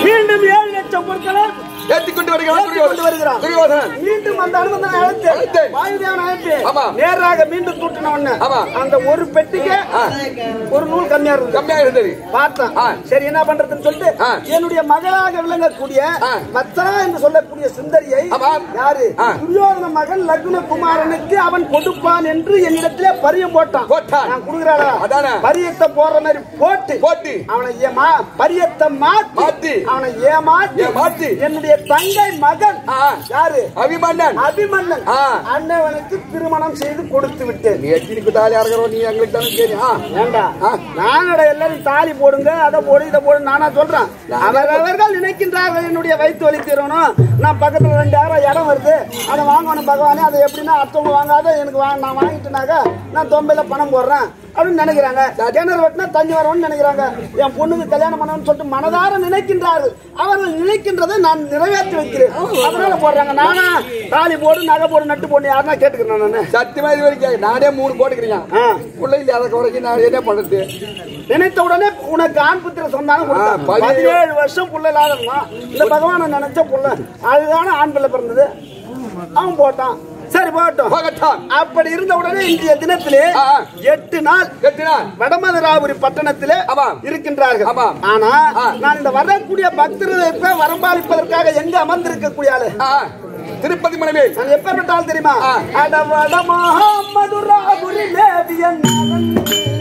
மீண்டும் ஏழு லட்சம் பொருட்களை ஏத்தி கொண்டு வருகிறான் ஏத்தி கொண்டு வருகிறான். துரியோதனன் மீண்டும் அந்த அனுமந்தனை அழைத்து அழைத்து. வாயுதேவன் அழைத்து ஆமா. நேராக மீண்டும் தூட்டின உடனே ஆமா. அந்த ஒரு பெட்டிக்கு ஆ. ஒரு நூல் கம்மியா இருக்கு கம்மியா இருந்தது பார்த்தேன் ஆ. சரி என்ன பண்றதுன்னு சொல்லிட்டு ஆ. என்னுடைய மகளாக விளங்கக்கூடிய ஆ. வத்சலா என்று சொல்லக்கூடிய சுந்தரியை ஆமா. யாரு ஆ. துரியோதன மகன் லக்ன குமாரனுக்கு அவன் கொடுப்பான் என்று என்னிடத்திலே பரியம் போட்டான் போட்டான். நான் கொடுக்குறாளா அதானே. பரியத்தை போடுற மாதிரி போட்டு போட்டு அவனை ஏமா பரியத்தை மாத்தி மாத்தி. அவனை ஏமாத்தி ஏமாத்தி. என்னுடைய தங்கை மகன் ஆ. யாரு அபிமன்னன் அபிமன்னன் ஆ. அண்ணவனுக்கு திருமணம் செய்து கொடுத்து விட்டேன் நீ எத்தனைக்கு தாலி அறகிறோம் நீ எங்களுக்கு தானே தெரியும் ஆ. ஏண்டா ஆ. நானடா எல்லாரும் தாலி போடுங்க அதை போடு இதை போடு நானா சொல்றேன் அவரவர்கள் நினைக்கின்றார்கள் என்னுடைய வயிற்று வலி தீரணும் நான் பக்கத்துல ரெண்டாயிரம் இடம் வருது அதை வாங்கணும் பகவானே அதை எப்படின்னா அடுத்தவங்க வாங்காத எனக்கு வா நான் வாங்கிட்டேனாக்கா நான் தொம்பையில பணம் போடுறேன் அப்படின்னு நினைக்கிறாங்க கிணறு வெட்டினா தண்ணி வரும்னு நினைக்கிறாங்க என் பொண்ணுக்கு கல்யாணம் பண்ணணும்னு சொல்லிட்டு மனதார நினைக்கின்றார்கள் அவர்கள் நினைக்கின்றதை நான் நிறைவேற்றி வைக்கிறேன் அதனால போடுறாங்க நானா தாலி போடு நகை போடு நட்டு போடு யாருன்னா கேட்டுக்கிறேன் நானு சத்தியமா இது வரைக்கும் நானே மூணு போட்டுக்கிறேன் ஆ. பிள்ளை இல்லாத குறைக்கு நான் என்ன பண்றது நினைத்த உடனே உனக்கு ஆண் புத்திர சொன்னாலும் ஆ, பதினேழு. பதினேழு வருஷம் புள்ள இல்லாதவன் இந்த பகவானை நினைச்ச புள்ள அதுதானே ஆண் பிள்ளை பிறந்தது அவன் போட்டான் சரி போட்டோம் போகட்டான் அப்படி இருந்த உடனே இன்றைய தினத்திலே ஆ, ஆ. எட்டு நாள் எத்தினான் வடமதுராபுரி பட்டணத்திலே ஆமாம். இருக்கின்றார்கள் ஆமாம். ஆனா ஆ. நான் இந்த வரக்கூடிய பக்தர்களுக்கு வரம்பாளிப்பதற்காக எங்க அமர்ந்திருக்கக்கூடிய ஆளு ஆ, திருப்பதி மனைவி நான் எப்பேற்பட்ட ஆள் தெரியுமா ஆ. அட வடமதுராபுரி தேவியன் மகன்.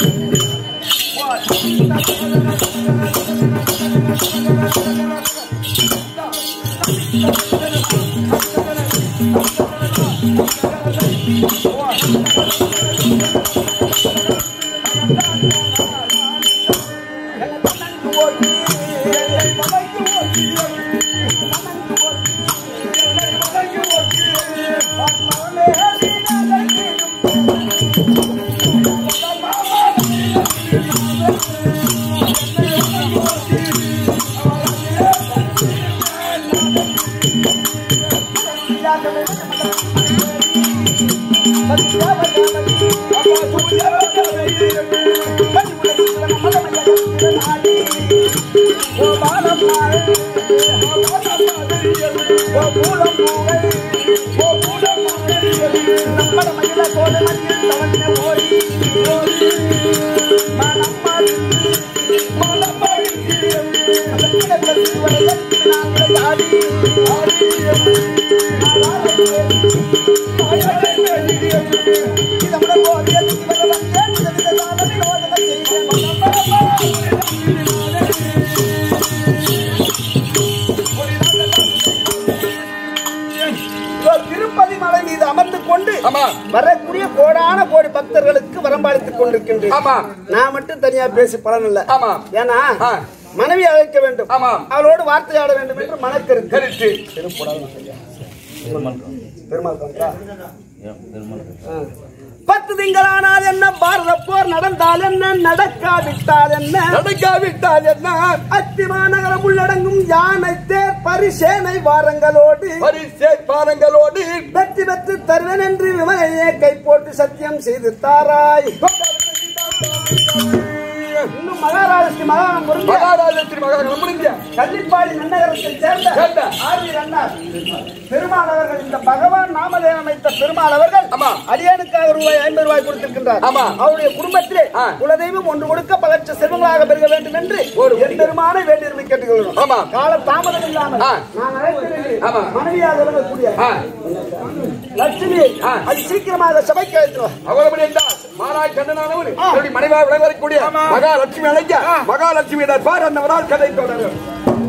இதோ திருப்பதி மலை மீது அமர்ந்து கொண்டு ஆமா வரக்கூடிய கோடான கோடி பக்தர்களுக்கு வரம்பாளித்துக் கொண்டிருக்கின்றேன் ஆமா நான் மட்டும் தனியா பேசி பலன் இல்ல ஆமா ஏன்னா ஆ. மனைவி அழைக்க வேண்டும் ஆமா. அவளோடு வார்த்தையாட வேண்டும் என்று மனக்கருத்து கருத்து பெருமாள் பண்றா? ஆ. பத்து திங்களானால் என்ன பாரத போர் நடந்தால் என்ன நடக்காவிட்டால் என்ன நடக்காவிட்டால் என்ன அத்திமாநகரம் உள்ளடங்கும் யானை தேர் பரிசேனை வாரங்களோடு பரிசே பாரங்களோடு வெற்றி பெற்று தருவேன் என்று விமலையே கை போட்டு சத்தியம் செய்து தாராய் இன்னும் மகாராஷ்டிர மகாராணம் பொருந்திய மகாராஜத்தின் மகாராஜம் முடிஞ்ச கள்ளிப்பாடி நன்னகரத்தை சேர்ந்த சேர்ந்த. ஆரியர் அண்ணார் பெருமாள் அவர்கள் இந்த பகவான் நாமதேவன் அமைத்த பெருமாள் அவர்கள் ஆமா. அடியானுக்காக ரூபாய் ஐம்பது ரூபாய் கொடுத்திருக்கின்றார் ஆமா. அவருடைய குடும்பத்திலே ஆ. குலதெய்வம் ஒன்று கொடுக்க பல லட்ச செல்வங்களாக பெருக வேண்டும் என்று ஒரு என் பெருமானை வேண்டியிருமை கேட்டுக்கொள்கிறோம் ஆமா. கால தாமதம் இல்லாமல் ஆ. நான் அழைக்கிறேன் ஆமா. மனைவியாக விளங்கக்கூடிய ஆ, லட்சுமி ஆ. அது சீக்கிரமாக சபைக்கு அழைத்துருவா அவ்வளவு என்றால் மாறாய் கண்ணனானவர் ஆ. என்னுடைய மனைவியாக விளங்கக்கூடிய ஆமா. மகாலட்சுமி அழைக்க மகாலட்சுமி பார் அந்த நாள் கதை தொடரும்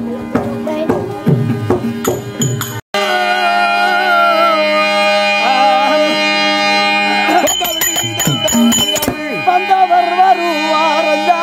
வந்தவர் வருவாரையா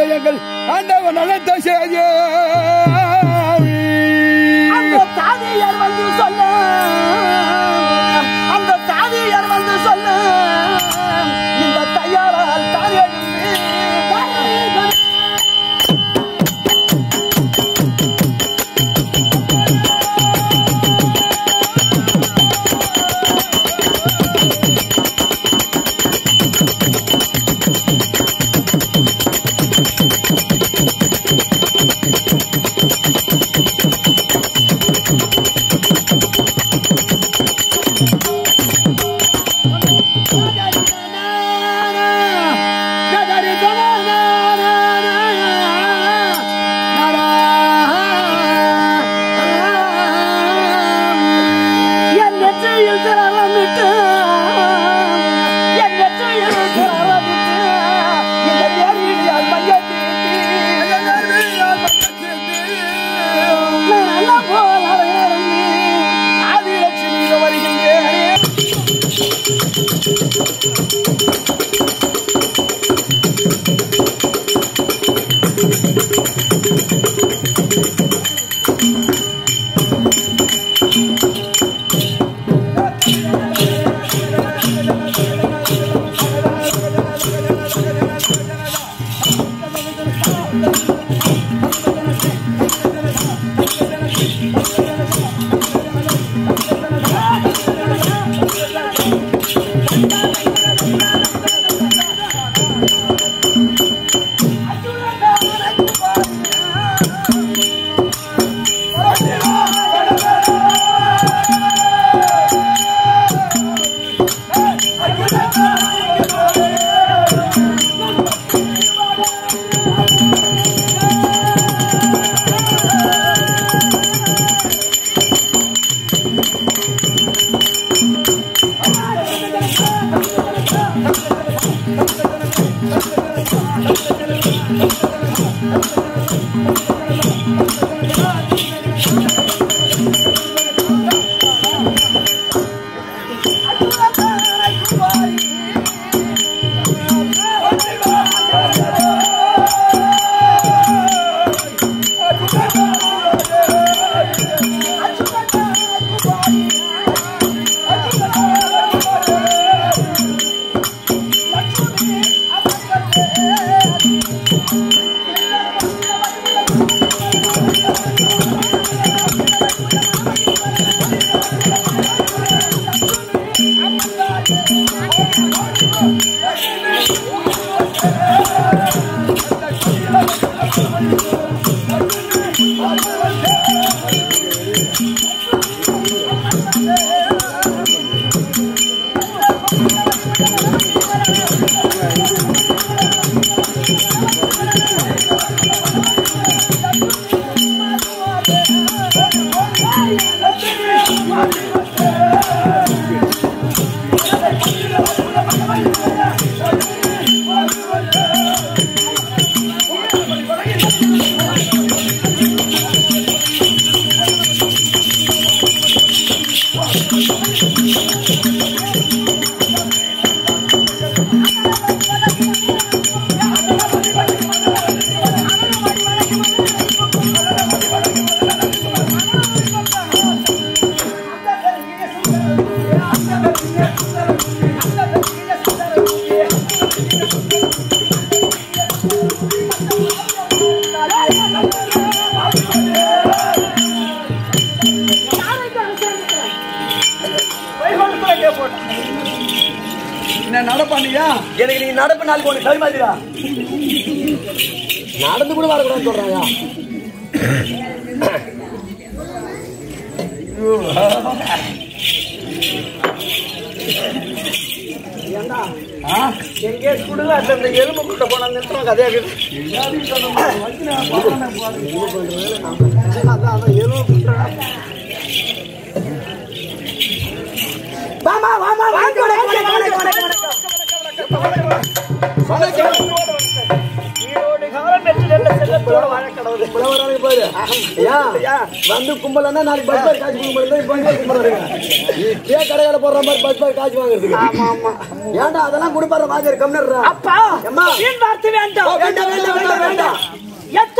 எங்கள் ஆண்டவன் அழைத்த செய்தி அந்த தாதியர் வந்து சொல்ல அந்த தாதியர் வந்து சொல்ல இந்த தையாரால் தானே என் நெற்றியில் திரளமிட்டு என் நெற்றியில் திரளமிட்டு இந்த நேர்விழியால் மையத்தீட்டி நான் நல்ல போல் அடையாளமே ஆதிலட்சுமியில் வருகின்றேன் என்ன நடப்பாண்டியா எனக்கு நீ நடப்பு நாளுக்கு ஒண்ணு சரி மாதிரிடா நடந்து கூட வரக்கூடாதுன்னு சொல்றாங்க எங்கே சுடுல அந்த எலும்பு கிட்ட போன நிறுத்தம் கதையா அதான் அதான் எலும்பு குட்டுறா. வாமா வாமா வாங்க ஈரோடு காலம் வெற்றி நல்ல செல்லத்தோட வாழ கடவுள் வந்து கும்பலன்னா நாளைக்கு பஸ் பார் காசு கும்பல் இப்போ வந்து கும்பல் வருங்க கே கடைகளை போடுற மாதிரி பஸ் பார் காசு வாங்குறதுக்கு ஆமா ஆமா ஏன்டா அதெல்லாம் கொடுப்பாரு மாதிரி கம்னர்ரா அப்பா அம்மா. வீண் வார்த்தை வேண்டாம் வேண்டாம், வேண்டாம், வேண்டாம், வேண்டாம்.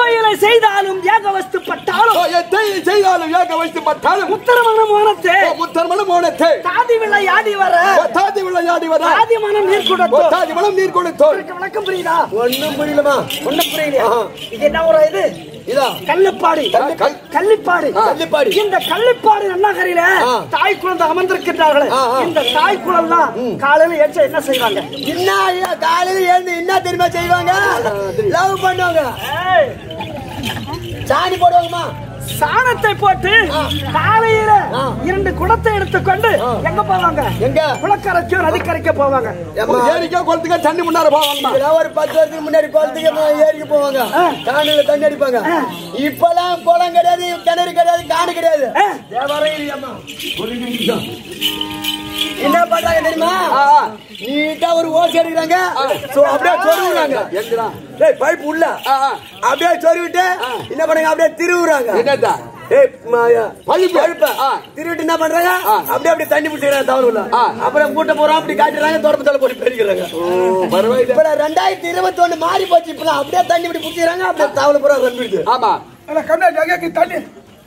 எத்தொழிலை செய்தாலும் ஏகவஸ்து பட்டாலும் எத்தை செய்தாலும் ஏக வைத்து பட்டாலும் உத்தரமன மோனத்தே முத்தர்மணம் மோனத்தை தாதி விளையாடி வர தாதி விளையாடி வர தாதி மனம் நீர் கொடுத்தோ தாதி மனம் நீர் கொடுத்தோர் விளக்கம் புரியுதா ஒண்ணும் புரியலமா ஒண்ணும் புரியலையா இது என்ன ஒரு இது இதா கல்லுப்பாடி கல்- கள்ளிப்பாடி கள்ளிப்பாடி. இந்த கள்ளிப்பாடி நன்னாகரில ஆ. தாய் குழந்தை அமர்ந்திருக்கின்றார்களே ஆ, ஆ. இந்த தாய் குழந்தான் காலையில ஏற்ற என்ன செய்வாங்க என்ன ஐயா காலையில எழுந்து என்ன தெரியுமா செய்வாங்க லவ் பண்ணுவாங்க ஏய், சாணி போடுவாங்கம்மா சாணத்தை போட்டு காலையில ஆ. இரண்டு குடத்தை எடுத்துக்கொண்டு எங்க போவாங்க எங்க குளக்கரைக்கோ நதிக்கரைக்கோ போவாங்க ஏம்மா, ஏரிக்கோ குளத்துக்கோ தண்ணி முன்னார போவாங்கம்மா இதெல்லாம் ஒரு பத்து வருஷத்துக்கு முன்னாடி குளத்துக்கு ம- ஏரிக்கு போவாங்க காணில தண்ணி அடிப்பாங்க இப்பெல்லாம் குளம் கிடையாது கிணறு கிடையாது காணி கிடையாது ஆ. தேவாலயம் இல்லையாம்மா. ஒரு நிமிஷம். என்ன பண்றாங்க தெரியுமா ஆ, ஆ. நீட்டா ஒரு ஓசி எடுக்கிறாங்க சோ அப்படியே சொருவுறாங்க எங்கடா டேய் பைப் உள்ள ஆ, ஆ. அப்படியே சொருவிட்டு என்ன பண்ணுங்க அப்படியே திருவுறாங்க என்னடா ஏய் மாயா பைப்பு. பைப்ப ஆ. திருவிட்டு என்ன பண்றாங்க ஆ. அப்படியே அப்படியே தண்ணி பிடிச்சிக்கிறாங்க தவறு உள்ள ஆ. அப்புறம் கூட்ட போறோம் அப்படி காட்டுறாங்க தொடப்பத்தால போட்டு பெருக்கிறாங்க பரவாயில்ல இப்ப ரெண்டாயிரத்தி இருபத்தி ஒண்ணு மாறி போச்சு இப்ப அப்படியே தண்ணி இப்படி பிடிச்சிக்கிறாங்க அப்படியே தவளை பூரா ரம்பிடுது ஆமா தண்ணி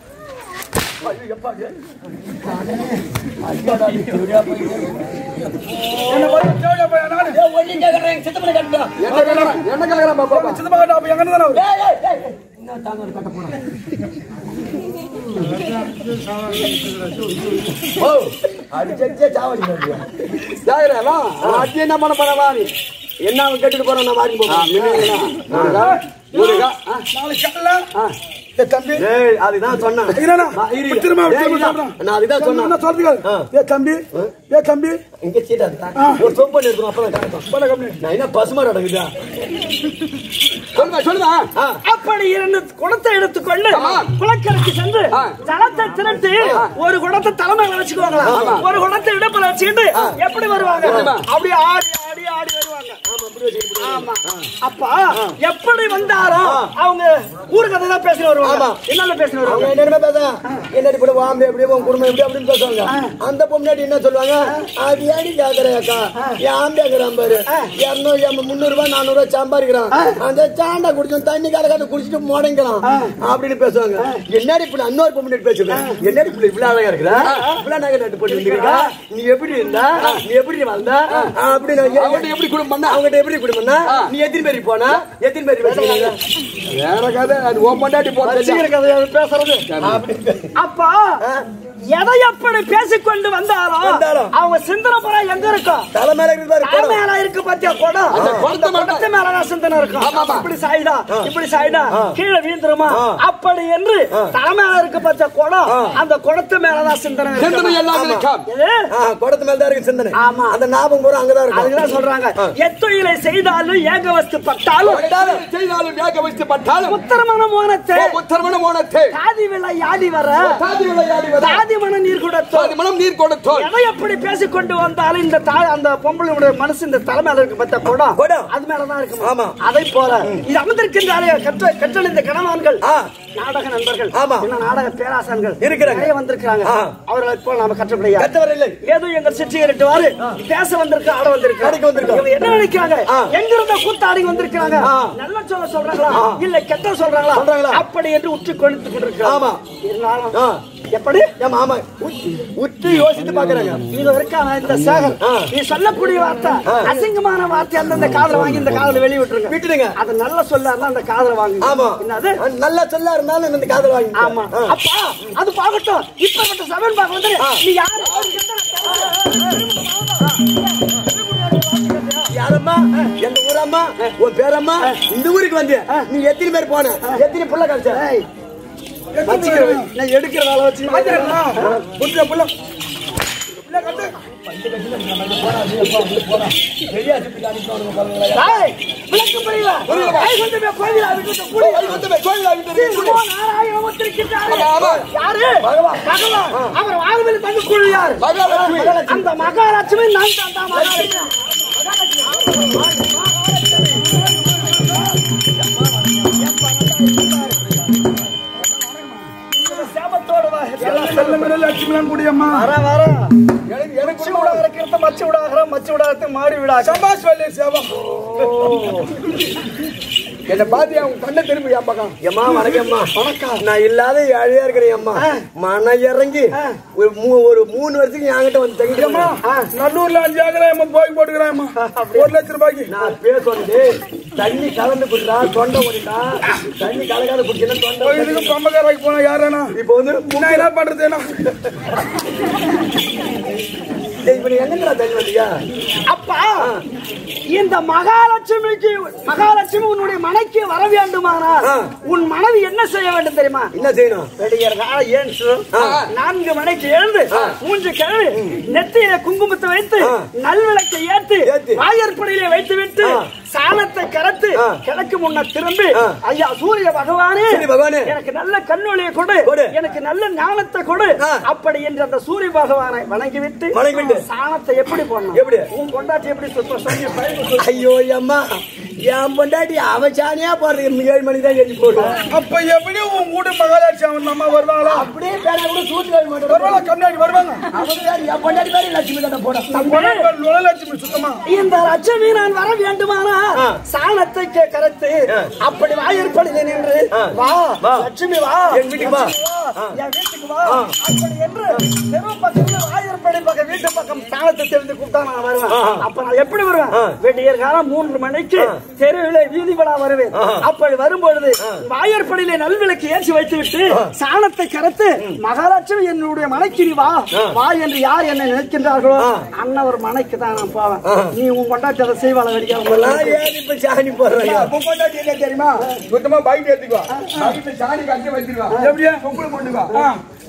என்ன பண்ணி தேவையா பையன் நானு? ஒண்ணு கேக்குறேன் சித்தப்பட கட்டுடா என்ன கேக்குறா என்ன கேக்குறா பாப்பா சித்தப்பா கேட்டா அப்ப எங்க தானே அவரு? ஏய், ஏய், ஏய், ஏய். இன்னும் தாங்க ஒரு கட்ட போறேன் ஓ அடிச்சடிச்சே சாவடி பண்ணுறியா ஜாகிரா அட்டி என்ன பண்ண போறா நீ என்ன அவன் கட்டிட்டு போறான் நான் மாறி ஆ, மின்னுங்களா? முருகா முருகா ஆ, நாளைக்கு காலைல ஆ. ஏய் தம்பி ஏய் அதுதான் சொன்னேன் இருடா. ஆ, இரு, இரு. திரும்ப ஏய், திரும்ப இல்ல. சொல்றேன். நான் அதுதான் சொன்னா சொன்னேன் சொல்றதுக்கு ஆ. ஏ தம்பி ஏ தம்பி இங்க சீட்டா இருக்கா? ஒரு சொம்பு எடுக்கணும் அப்பதான் கரெக்டா போட கம்மி நான் என்ன பசுமாடு அடங்குதா சொல்லுமா சொல்லுமா ஆ அப்படி இரண்டு குடத்தை எடுத்துக்கொண்டு ஆமா. குளக்கரைக்கு சென்று ஆ. ஜலத்தை திரட்டி ஒரு குடத்தை தலைமையில வச்சுக்குவாங்களா ஆமா. ஒரு குடத்தை இடுப்புல வச்சுக்கிட்டு எப்படி வருவாங்க எப்படிம்மா? அப்படி ஆடி ஆடி ஆடி வருவாங்க ஆமா அப்பா எப்படி வந்தாரோ அவங்க ஊரு கதை தான் பேசிட்டு வருவாங்க ஆமா. என்னென்ன பேசிட்டு அவங்க வருவாங்க என்னென்ன பேசுறாங்க என்னடி இப்படி வாம்பு எப்படி உன் குடும்பம் எப்படி அப்படின்னு பேசுவாங்க அந்த பொண்ணாடி என்ன சொல்லுவாங்க அது ஏடி கேக்குறேன் அக்கா என் ஆம்பியாங்கிறான் பாரு இருநூறு எம் முந்நூறு ரூபாய் நானூறு ரூபாய் சம்பாதிக்கிறான் அந்த சாண்டா குடிச்சோம் தண்ணி கலக்காத குடிச்சிட்டு முடங்கலாம் அப்படின்னு பேசுவாங்க என்னடி இப்படி இன்னொரு பொண்ணு பேசுவேன் என்னடி இப்படி இவ்வளவு அழகா இருக்கிற இவ்வளவு நகை நட்டு போட்டு வந்துருக்கா நீ எப்படி இருந்தா நீ எப்படி வந்த அப்படின்னு அவங்கள்ட்ட எப்படி குடும்பம் பண்ணா அவங்ககிட்ட எப்படி குடும்பம் நீ எத்தனை பேருக்கு போனா எத்தனை பேருக்கு பேசுறீங்க வேற கதை அது ஓ பொண்டாட்டி போட்டு வச்சுக்கிற கதையை அவர் பேசுறது அப்பா எதை எப்படி பேசிக்கொண்டு வந்தாரோ வந்தாரோ. அவங்க சிந்தனை புறா எங்க இருக்கும் தலை மேல இருக்குது பாரு குடம். மேல இருக்கு பாத்தியா குடம் அந்த குடத்து மேல- குடத்து மேலதான் சிந்தனை இருக்கும் ஆமா, ஆமா. இப்படி சாயிடா இப்படி சாயிடா கீழே வீழ்ந்துருமா அப்படி என்று தலைமையில இருக்கு பாத்தியா குடம் அந்த குடத்து மேலதான் சிந்தனை சிந்தனை இருக்கும். எல்லாம் இருக்காம் எது? ஆ, குடத்து மேல தான் இருக்கு சிந்தனை ஆமா. அந்த ஞாபகம் பூரா அங்கதான் இருக்கும் அதுதான் சொல்றாங்க எத்தொழிலை செய்தாலும் ஏகவஸ்து பட்டாலும் செய்தாலும் வேக வைத்து பட்டாலும் உத்தரமான மோனத்தை புத்தர்மண மோனத்தை தாதி விலை யாடி வர தாதி விளையாடி வர தாதி மன நீர் கொடுத்தோம் தாதி மனம் நீர் கொடுத்தோர் எதை எப்படி பேசிக்கொண்டு வந்தாலும் இந்த தாய் அந்த பொம்பளையுடைய மனசு இந்த தலைமையில இருக்கு பத்த குடம் குடம். அது மேலதான் இருக்கு ஆமா. அதை போல இது அமர்ந்திருக்கின்றாரே கற்ற கற்றறிந்த கணவான்கள் ஆ. நாடக நண்பர்கள் ஆமா. இன்னும் நாடக பேராசன்கள் இருக்கிறாங்க. நிறைய வந்திருக்காங்க ஆ. அவர்களை போல நாம கற்றபடியா கத்தவர் இல்லை ஏதோ எங்க சிற்றியரிட்டுவாரு பேச வந்திருக்கு ஆட வந்திருக்கு ஆடிக்கு வந்திருக்கோம். இவங்க என்ன நினைக்கிறாங்க ஆ. எங்க இருந்த கூத்தாடி வந்திருக்காங்க ஆ. நல்ல சொல்ல சொல்றாங்களா இல்ல கெட்ட சொல்றாங்களா சொல்றாங்களா? அப்படி என்று உற்று கொண்டு கொண்டிருக்கிறாங்க ஆமா. இருந்தாலும் ஆ. எப்படி ஆமா ஆமா உத்து- உத்து யோசித்து பாக்குறாங்க இது வரைக்கும் இந்த சேகர் ஆ. நீ சொல்லக்கூடிய வார்த்தை அசிங்கமான வார்த்தை அந்தந்த காதுல வாங்கி இந்த காதுல வெளிய விட்டுருங்க விட்டுடுங்க அது நல்ல சொல்லா இருந்தா அந்த காதுல வாங்குங்க ஆமா என்னது நல்ல சொல்ல இருந்தாலும் இந்த காதல் வாங்கி ஆமா அப்பா அது பார்க்கட்டும் இப்ப சவன் பார்க்க வந்து நீ யாரு யாரம்மா எந்த ஊரம்மா உன் பேரம்மா இந்த ஊருக்கு வந்து நீ எத்தனை பேர் போன எத்தனை புள்ள கிடைச்ச வச்சுக்கிற வை. நான் எடுக்கிற வேலை வச்சு புள்ள புள்ள டேய், விளக்கு புரியல கை கொண்டு போய் கோயிலா விட்டு கூடி சீர்கோ நாராயண ஒத்திருக்கிறாரே. ஆமா. யாரு பகவான் அவர் வாழ்வில் தந்து குழு யார் மகாலட்சுமி. அந்த மகாலட்சுமி நான் தான் தான் மகாலட்சுமி சேமத்தோடு வா. எல்லாம் செல்ல மேல லட்சுமிலாம் கூடியம்மா வர வர மச்சு விட இருக்கிறத மச்சு விடாகிற மச்சு விடாத மாறி விடா சபாஷ் வள்ளி சேவம் என்ன பாத்தியா உன் கண்ணை திரும்பி என் பக்கம் அம்மா வணக்கம்மா வணக்கம் நான் இல்லாத ஏழையா இருக்கிறேன் அம்மா மன இறங்கி ஒரு மூ- ஒரு மூணு வருஷத்துக்கு என்கிட்ட வந்து தங்கிட்டோமா நல்லூர்ல அஞ்சு ஏக்கரா போய் போட்டுக்கிறேன் ஒரு லட்சம் ரூபாய்க்கு நான் பேச வந்து தண்ணி கலந்து குடுறா தொண்டை ஓடிட்டா தண்ணி கலக்காத குடிச்சுன்னா தொண்டை இதுக்கு பம்பக்காராக்கு போனா யாரானா இப்போ வந்து நான் என்ன பண்றது என்ன டேய், இப்ப நீ எங்கடா தண்ணி வந்தியா அப்பா இந்த மகாலட்சுமிக்கு மகாலட்சுமி உன்னுடைய மனைக்கு வர வேண்டுமானால் ஆ. உன் மனைவி என்ன செய்ய வேண்டும் தெரியுமா என்ன செய்யணும் வெடியர் கால ஏன்று நான்கு மணிக்கு எழுந்து மூன்று கிழமை நெத்தியில குங்குமத்தை வைத்து ஆ. நல்விளக்கை ஏத்து ஏத்து. வாயற்படியிலே வைத்து விட்டு ஆ. சாணத்தை கரத்து ஆ. கிழக்கு முன்ன திரும்பி ஆ. ஐயா சூரிய பகவானே சரி, பகவானே. எனக்கு நல்ல கண்ணொளியை கொடு கொடு. எனக்கு நல்ல ஞானத்தை கொடு ஆ. அப்படி என்று அந்த சூரிய பகவானை வணங்கிவிட்டு வணங்கிவிட்டு. சாணத்தை எப்படி போடணும் எப்படி? உன் கொண்டாட்டி எப்படி சுத்தம் சொல்லி பழகு சொல்லு. ஐயோ அம்மா என் பொண்டாட்டி அவ சாணியா போடுறது ஏழு மணிக்கு தான் எழுதி போடுவோம் அப்ப எப்படி உன் வீட்டு மகாலட்சுமி அவன் அம்மா வருவாங்களா அப்படியே பேர கூட சூட்டு கழுவி மாட்டோம் வருவாங்களா கண்ணாடி வருவாங்க அவங்க யாரு? என் பொண்டாட்டி பேரு லட்சுமி தானே போட லட்சுமி சுத்தமா இந்த லட்சுமி நான் வர வேண்டுமானா ஆ. சாணத்தை கே- கரைத்து அப்படி வாயிற்படியில் நின்று வா வா. லட்சுமி வா என் வீட்டுக்கு வா. என் வீட்டுக்கு வா அப்படி என்று தெரு பக்கத்துல வாயிற்படி பக்கம் வீட்டு பக்கம் சாணத்தை தெரிந்து கூப்பிட்டா நான் வருவேன் அப்ப நான் எப்படி வருவேன் வெடியர் காலம் மூன்று மணிக்கு தெருவிலே வீதி விழா வருவேன் அப்படி வரும்பொழுது வாயற்படியிலே நல்விளக்கு ஏற்றி வைத்து விட்டு சாணத்தை கரைத்து மகாலட்சுமி என்னுடைய மனைக்கு நீ வா வா என்று யார் என்னை நினைக்கின்றார்களோ அன்னவர் மனைக்கு தான் நான் போவேன் நீ உன் கொண்டாட்டி அதை செய்வாள எல்லாம் வெடிக்க ஏன் இப்ப சாணி போடுறாங்க உன் பொண்டாட்டி என்ன தெரியுமா சுத்தமா பைக் ஏத்திக்குவா பைக்ல சாணி கட்டி வச்சிருவா எப்படியா சொம்புல போட்டுக்கா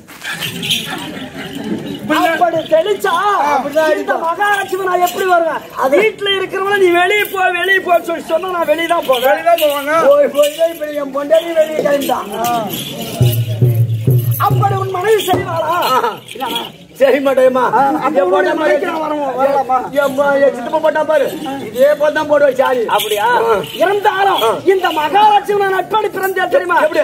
அப்படி தெளிச்சா இந்த மகாலட்சுமி நான் எப்படி வருவேன் வீட்டுல இருக்கிறவங்க நீ வெளியே போ வெளியே போ சொல்லி சொன்னா நான் வெளியே தான் போவேன் வெளிதான் போவாங்க போய் போய் தான் இப்ப என் பொண்டாட்டி வெளியே கிளம்பிட்டான் அப்படி உன் மனைவி செய்வாளா இல்லைண்ணா. சரி மாட்டேம்மா அப்ப உன்னுடைய மனைவிக்கு நான் வரணும், வரலாமா? சித்தப்பா போட்டா பாரு இதே போல தான் போடுவேன் சாணி அப்படியா இருந்தாலும் இந்த மகாலட்சுமி நான் எப்படி பிறந்தேன் தெரியுமா எப்படி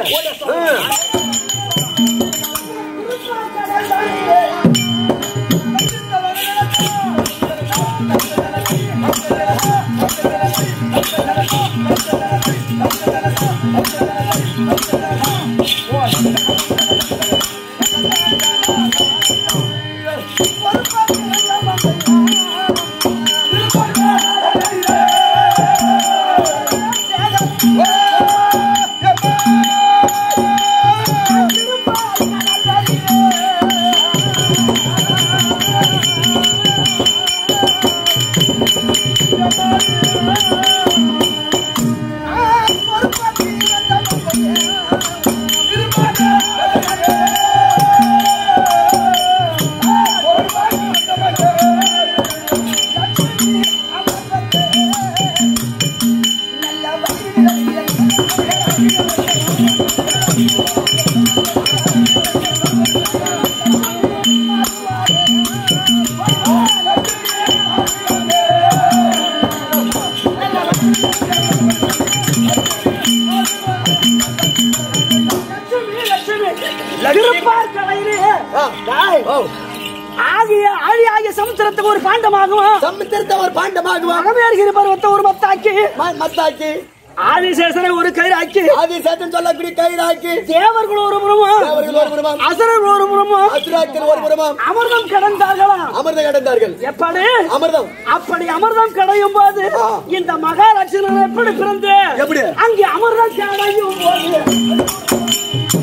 திருப்பார் கலையிலே டேய், ஓ ஆகிய ஆழி ஆகிய சமுத்திரத்துக்கு ஒரு பாண்டமாகும் சமுத்திரத்தை ஒரு பாண்டமாகுவான் மகமேறுகிற பருவத்தை ஒரு மத்தாக்கி மத்தாக்கி ஆதிசேஷனை ஒரு கயிறாக்கி ஆதி சேத்தன் சொல்லக்கூடிய கயிறாக்கி தேவர்கள் ஒரு புறமும் அவர்கள் ஒரு புறமாம் அசுரர்கள் ஒரு புறமும் அசுராக்கள் ஒரு புறமாம் அமிர்தம் கடந்தார்களாம் அமிர்தம் கடந்தார்கள் எப்படி அமிர்தம் அப்படி அமிர்தம் கடையும் போது ஆ. இந்த மகாலட்சுமி எப்படி பிறந்து எப்படி? அங்கே அமிர்தம் கடையும் போது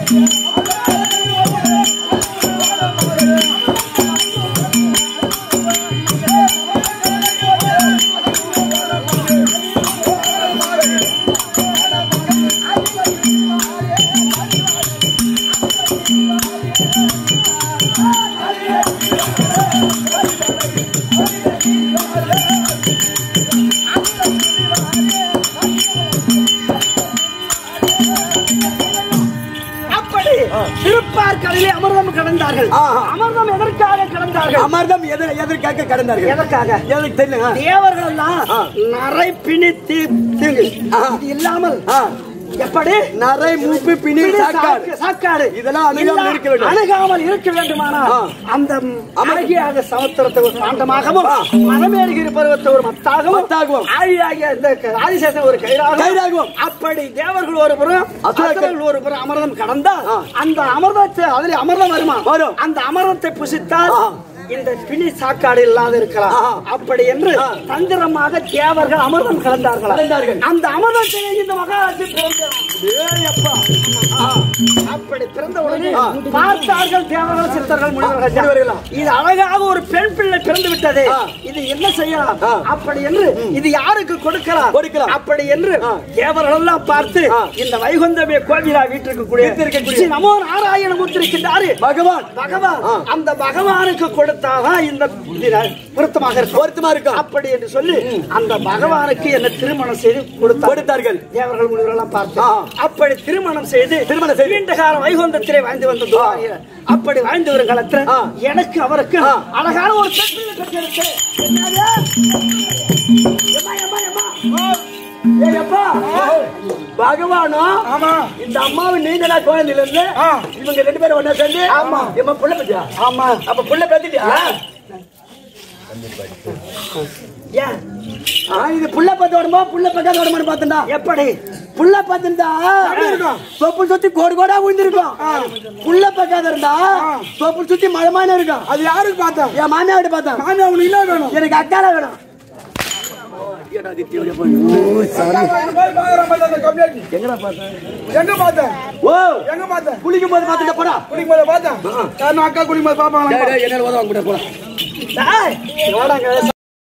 அப்படி திருப்பார் கடலிலே அமிர்தம் கடந்தார்கள் ஆஹா. அமிர்தம் எதற்காக கடந்தார்கள் அமிர்தம் எதிர் எதற்காக கடந்தார்கள் எதற்காக எதற்கு தெரியல தேவர்கள் எல்லாம் நரை பிணித்து தீங்கு ஆஹா. இது இல்லாமல் ஆ. எப்படி நரை மூப்பு பிணி சாக்காடு சாக்கு- சாக்காடு இதெல்லாம் அணுகாமல் இல்லா- இருக்க வேண்டும். அணுகாமல் இருக்க வேண்டுமானால் ஆ. அந்த அழகியாக சமுத்திரத்தை ஒரு பாண்டமாகவும் மனமேறுகிற பருவத்தை ஒரு மத்தாகவும் மத்தாகவும். ஆழியாகிய இந்த க- ஆதிசேஷன் ஒரு கயிறாகவும் கயிறாகவும். அப்படி தேவர்கள் ஒரு புறம் அசுரர்கள். அசுரர்கள் ஒரு புறம் அமிர்தம் கடந்தால் ஆ. அந்த அமிர்தத்தை அதில் அமிர்தம் வருமா வரும். அந்த அமிர்தத்தை புசித்தால் ஆ. இந்த பிணி சாக்காடு இல்லாத இருக்கலாம் ஆ. அப்படி என்று ஆ. தந்திரமாக தேவர்கள் அமிர்தம் கலந்தார்கள் கலந்தார்கள். அந்த அமிர்தத்திலே இந்த மகாராஜ் பிறந்தார் ஏய் அப்பா அப்படி பிறந்த உடனே பார்த்தார்கள் தேவர்கள் சித்தர்கள் முனிவர்கள் முனிவர்களா. இது அழகாக ஒரு பெண் பிள்ளை பிறந்து விட்டது ஆ. இது என்ன செய்யலாம் ஆ. அப்படி என்று இது யாருக்கு கொடுக்கலாம் கொடுக்கலாம். அப்படி என்று ஆ. தேவர்கள் எல்லாம் பார்த்து ஆ. இந்த வைகுந்தமே கோவிலா வீட்டிற்கு கூடிய வீட்டிற்கக்கூடிய. ஸ்ரீ நமோ நாராயண முத்திருக்கின்றாரு பகவான் பகவான் ஆ. அந்த பகவானுக்கு கொடுத்தாதான் இந்த இது பொருத்தமாக இருக்கும் பொருத்தமா இருக்கும் அப்படி என்று சொல்லி அந்த பகவானுக்கு என்ன திருமணம் செய்து கொடுத்தார் கொடுத்தார்கள் தேவர்கள் முனிவரெல்லாம் பார்த்து ஆ. அப்படி திருமணம் செய்து திருமணம் செய்து. நீண்ட காலம் வைகுந்தத்திலே வாழ்ந்து வந்த துவாரிகள் அப்படி வாழ்ந்து வரும் காலத்துல ஆ. எனக்கு அவருக்கு ஆ. அழகான ஒரு பெண் பிள்ளை பெற்றெடுத்து என்னது? எம்மா, எம்மா, எம்மா. ஏய் அப்பா பகவானும் ஆமா இந்த அம்மாவும் நீங்களா குழந்தையில இருந்து ஆ. இவங்க ரெண்டு பேரும் ஒண்ணா சேர்ந்து ஆமா. எம்மா புள்ள பத்தியா ஆமா அப்ப புள்ள பத்திட்டியா ஏன் ஆ, இது புள்ள பத்து வருமா புள்ள பக்காத வருமானு பார்த்தா எப்படி புள்ள பார்த்திருந்தா தொப்புள் சுத்தி கோடு கோடா விழுந்திருக்கும் புள்ள பக்காத இருந்தா தொப்புள் சுத்தி மழமான இருக்கும் அது யாருக்கு பார்த்தா என் மாமியாவிட்ட பார்த்தேன் மாமி அவனுக்கு இல்ல வேணும் எனக்கு அக்கால வேணும் எங்கடா பார்த்தேன் எங்க பார்த்தேன் ஓ எங்க பார்த்தேன் குளிக்கும் போது பார்த்துட்டு போடா குளிக்கும் போது பார்த்தேன் யாரும் அக்கா குளிக்கும் போது பாப்பாங்க என்ன உதவ கூட போலாம் டேய், வாடாங்க